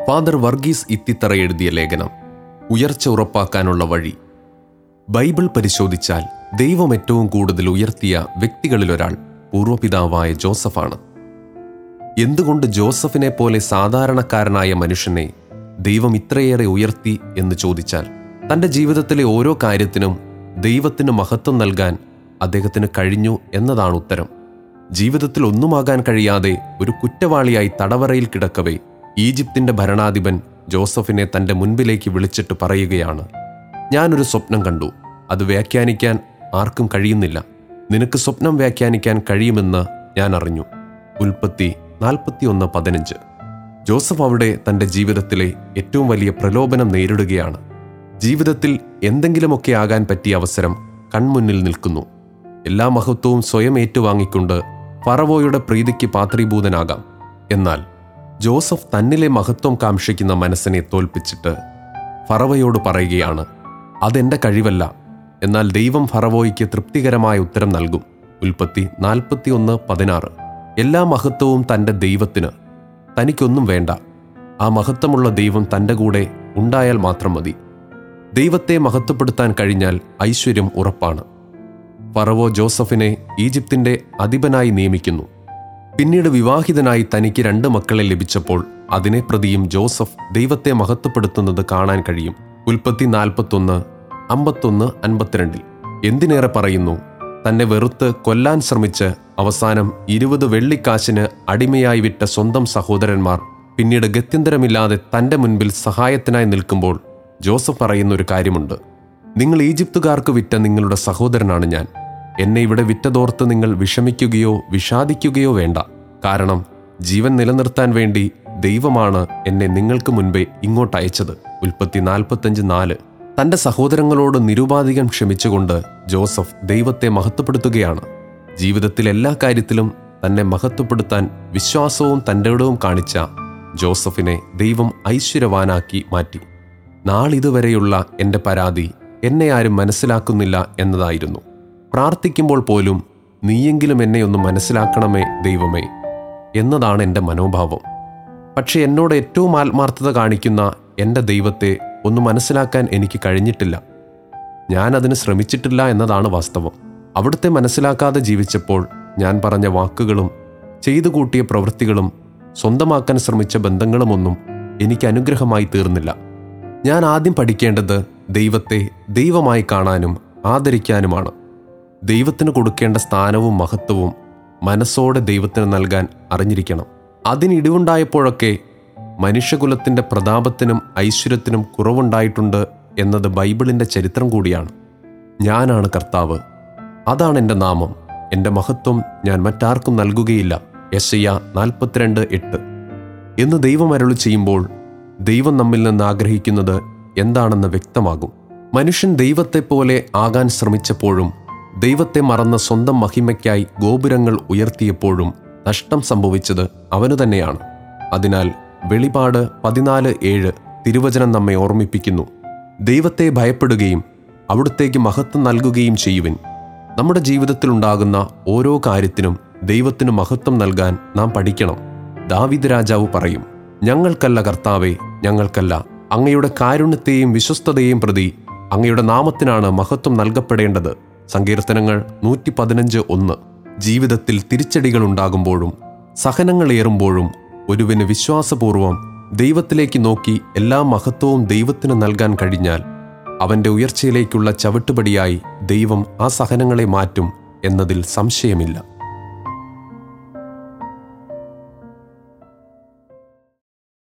father Varghese ഇത്തിത്തറ എഴുതിയ ലേഖനം ഉയർച്ച ഉറപ്പാക്കാനുള്ള വഴി ബൈബിൾ പരിശോധിച്ചാൽ ദൈവം ഏറ്റവും കൂടുതൽ ഉയർത്തിയ വ്യക്തികളിലൊരാൾ പൂർവ്വപിതാവായ ജോസഫാണ് എന്തുകൊണ്ട് ജോസഫിനെ പോലെ സാധാരണക്കാരനായ മനുഷ്യനെ ദൈവം ഇത്രയേറെ ഉയർത്തി എന്ന് ചോദിച്ചാൽ തൻ്റെ ജീവിതത്തിലെ ഓരോ കാര്യത്തിനും ദൈവത്തിന് മഹത്വം നൽകാൻ അദ്ദേഹത്തിന് കഴിഞ്ഞു എന്നതാണ് ഉത്തരം ജീവിതത്തിൽ ഒന്നുമാകാൻ കഴിയാതെ ഒരു കുറ്റവാളിയായി തടവറയിൽ കിടക്കവേ ഈജിപ്തിന്റെ ഭരണാധിപൻ ജോസഫിനെ തന്റെ മുൻപിലേക്ക് വിളിച്ചിട്ട് പറയുകയാണ് ഞാനൊരു സ്വപ്നം കണ്ടു അത് വ്യാഖ്യാനിക്കാൻ ആർക്കും കഴിയുന്നില്ല നിനക്ക് സ്വപ്നം വ്യാഖ്യാനിക്കാൻ കഴിയുമെന്ന് ഞാൻ അറിഞ്ഞു ഉൽപ്പത്തി നാൽപ്പത്തിയൊന്ന് പതിനഞ്ച് ജോസഫ് അവിടെ തന്റെ ജീവിതത്തിലെ ഏറ്റവും വലിയ പ്രലോഭനം നേരിടുകയാണ് ജീവിതത്തിൽ എന്തെങ്കിലുമൊക്കെ ആകാൻ പറ്റിയ അവസരം കൺമുന്നിൽ നിൽക്കുന്നു എല്ലാ മഹത്വവും സ്വയം ഏറ്റുവാങ്ങിക്കൊണ്ട് ഫറവോയുടെ പ്രീതിക്ക് പാത്രീഭൂതനാകാം എന്നാൽ ജോസഫ് തന്നിലെ മഹത്വം കാംക്ഷിക്കുന്ന മനസ്സിനെ തോൽപ്പിച്ചിട്ട് ഫറവയോട് പറയുകയാണ് അതെന്റെ കഴിവല്ല എന്നാൽ ദൈവം ഫറവോയ്ക്ക് തൃപ്തികരമായ ഉത്തരം നൽകും ഉൽപ്പത്തി നാൽപ്പത്തിയൊന്ന് പതിനാറ് എല്ലാ മഹത്വവും തൻ്റെ ദൈവത്തിന് തനിക്കൊന്നും വേണ്ട ആ മഹത്വമുള്ള ദൈവം തൻ്റെ കൂടെ ഉണ്ടായാൽ മാത്രം മതി ദൈവത്തെ മഹത്വപ്പെടുത്താൻ കഴിഞ്ഞാൽ ഐശ്വര്യം ഉറപ്പാണ് ഫറവോ ജോസഫിനെ ഈജിപ്തിന്റെ അധിപനായി നിയമിക്കുന്നു പിന്നീട് വിവാഹിതനായി തനിക്ക് രണ്ട് മക്കളെ ലഭിച്ചപ്പോൾ അതിനെ പ്രതിയും ജോസഫ് ദൈവത്തെ മഹത്വപ്പെടുത്തുന്നത് കാണാൻ കഴിയും ഉൽപ്പത്തി നാൽപ്പത്തൊന്ന് അമ്പത്തൊന്ന് അൻപത്തിരണ്ടിൽ എന്തിനേറെ പറയുന്നു തന്നെ വെറുത്ത് കൊല്ലാൻ ശ്രമിച്ച് അവസാനം ഇരുപത് വെള്ളിക്കാശിന് അടിമയായി വിറ്റ സ്വന്തം സഹോദരന്മാർ പിന്നീട് ഗത്യന്തരമില്ലാതെ തന്റെ മുൻപിൽ സഹായത്തിനായി നിൽക്കുമ്പോൾ ജോസഫ് പറയുന്ന ഒരു കാര്യമുണ്ട് നിങ്ങൾ ഈജിപ്തുകാർക്ക് വിറ്റ നിങ്ങളുടെ സഹോദരനാണ് ഞാൻ എന്നെ ഇവിടെ വിറ്റതോർത്ത് നിങ്ങൾ വിഷമിക്കുകയോ വിഷാദിക്കുകയോ വേണ്ട കാരണം ജീവൻ നിലനിർത്താൻ വേണ്ടി ദൈവമാണ് എന്നെ നിങ്ങൾക്ക് മുൻപേ ഇങ്ങോട്ട് അയച്ചത് ഉൽപ്പത്തി നാൽപ്പത്തഞ്ച് നാല് തന്റെ സഹോദരങ്ങളോട് നിരുപാധികം ക്ഷമിച്ചുകൊണ്ട് ജോസഫ് ദൈവത്തെ മഹത്വപ്പെടുത്തുകയാണ് ജീവിതത്തിൽ എല്ലാ കാര്യത്തിലും തന്നെ മഹത്വപ്പെടുത്താൻ വിശ്വാസവും തൻ്റെ ഇടവും കാണിച്ച ജോസഫിനെ ദൈവം ഐശ്വര്യവാനാക്കി മാറ്റി നാളിതുവരെയുള്ള എൻ്റെ പരാതി എന്നെ ആരും മനസ്സിലാക്കുന്നില്ല എന്നതായിരുന്നു പ്രാർത്ഥിക്കുമ്പോൾ പോലും നീയെങ്കിലും എന്നെ ഒന്ന് മനസ്സിലാക്കണമേ ദൈവമേ എന്നതാണ് എൻ്റെ മനോഭാവം പക്ഷെ എന്നോട് ഏറ്റവും ആത്മാർത്ഥത കാണിക്കുന്ന എൻ്റെ ദൈവത്തെ ഒന്ന് മനസ്സിലാക്കാൻ എനിക്ക് കഴിഞ്ഞിട്ടില്ല ഞാൻ അതിന് ശ്രമിച്ചിട്ടില്ല എന്നതാണ് വാസ്തവം അവിടുത്തെ മനസ്സിലാക്കാതെ ജീവിച്ചപ്പോൾ ഞാൻ പറഞ്ഞ വാക്കുകളും ചെയ്തു കൂട്ടിയ പ്രവൃത്തികളും സ്വന്തമാക്കാൻ ശ്രമിച്ച ബന്ധങ്ങളുമൊന്നും എനിക്ക് അനുഗ്രഹമായി തീർന്നില്ല ഞാൻ ആദ്യം പഠിക്കേണ്ടത് ദൈവത്തെ ദൈവമായി കാണാനും ആദരിക്കാനുമാണ് ദൈവത്തിന് കൊടുക്കേണ്ട സ്ഥാനവും മഹത്വവും മനസ്സോടെ ദൈവത്തിന് നൽകാൻ അറിഞ്ഞിരിക്കണം അതിനിടിവുണ്ടായപ്പോഴൊക്കെ മനുഷ്യകുലത്തിന്റെ പ്രതാപത്തിനും ഐശ്വര്യത്തിനും കുറവുണ്ടായിട്ടുണ്ട് എന്നത് ബൈബിളിന്റെ ചരിത്രം കൂടിയാണ് ഞാനാണ് കർത്താവ് അതാണ് എൻ്റെ നാമം എൻ്റെ മഹത്വം ഞാൻ മറ്റാർക്കും നൽകുകയില്ല യശയ്യ നാൽപ്പത്തിരണ്ട് എട്ട് എന്ന് ദൈവം അരുളി ചെയ്യുമ്പോൾ ദൈവം നമ്മിൽ നിന്ന് ആഗ്രഹിക്കുന്നത് എന്താണെന്ന് വ്യക്തമാകും മനുഷ്യൻ ദൈവത്തെപ്പോലെ ആകാൻ ശ്രമിച്ചപ്പോഴും ദൈവത്തെ മറന്ന സ്വന്തം മഹിമയ്ക്കായി ഗോപുരങ്ങൾ ഉയർത്തിയപ്പോഴും നഷ്ടം സംഭവിച്ചത് അവനു തന്നെയാണ് അതിനാൽ വെളിപാട് പതിനാല് ഏഴ് തിരുവചനം നമ്മെ ഓർമ്മിപ്പിക്കുന്നു ദൈവത്തെ ഭയപ്പെടുകയും അവിടുത്തേക്ക് മഹത്വം നൽകുകയും ചെയ്യുവിൻ നമ്മുടെ ജീവിതത്തിലുണ്ടാകുന്ന ഓരോ കാര്യത്തിനും ദൈവത്തിന് മഹത്വം നൽകാൻ നാം പഠിക്കണം ദാവിദ് രാജാവ് പറയും ഞങ്ങൾക്കല്ല കർത്താവെ ഞങ്ങൾക്കല്ല അങ്ങയുടെ കാരുണ്യത്തെയും വിശ്വസ്തതയെയും പ്രതി അങ്ങയുടെ നാമത്തിനാണ് മഹത്വം നൽകപ്പെടേണ്ടത് സങ്കീർത്തനങ്ങൾ നൂറ്റി പതിനഞ്ച് ഒന്ന് ജീവിതത്തിൽ തിരിച്ചടികൾ ഉണ്ടാകുമ്പോഴും സഹനങ്ങളേറുമ്പോഴും ഒരുവിന് വിശ്വാസപൂർവം ദൈവത്തിലേക്ക് നോക്കി എല്ലാ മഹത്വവും ദൈവത്തിന് നൽകാൻ കഴിഞ്ഞാൽ അവന്റെ ഉയർച്ചയിലേക്കുള്ള ചവിട്ടുപടിയായി ദൈവം ആ സഹനങ്ങളെ മാറ്റും എന്നതിൽ സംശയമില്ല